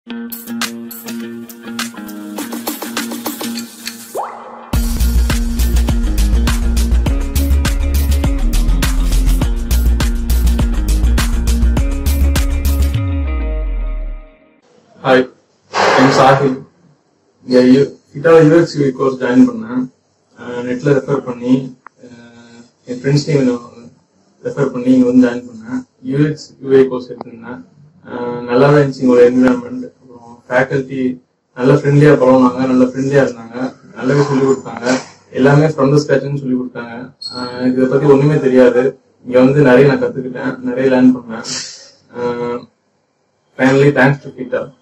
hi என் சாஹில் இங்கே கிட்டால UX course join பண்ணேன் நெட்டில் ரெஃபர் பண்ணி அஹ், என் ஃப்ரெண்ட்ஸையும் ரெஃபர் பண்ணி இங்கே வந்து ஜாயின் பண்ணேன் யூஎக்ஸ் யூஏ கோர்ஸ் எடுத்திருந்தேன் அஹ், நல்லாவே இருந்துச்சு இங்களோட என்விரான்மெண்ட் அப்புறம் ஃபேக்கல்ட்டி நல்ல ஃப்ரெண்ட்லியாக பழகுனாங்க நல்ல ஃப்ரெண்ட்லியாக இருந்தாங்க நல்லாவே சொல்லிக் கொடுத்தாங்க எல்லாமே ஃப்ரம் த ஸ்கிராச்னு சொல்லி கொடுத்தாங்க அஹ், இதை பற்றி ஒன்றுமே தெரியாது இங்கே வந்து நிறைய நான் கற்றுக்கிட்டேன் நிறைய லேர்ன் பண்ணேன் ஃபைனலி தேங்க்ஸ் டு கிட்டா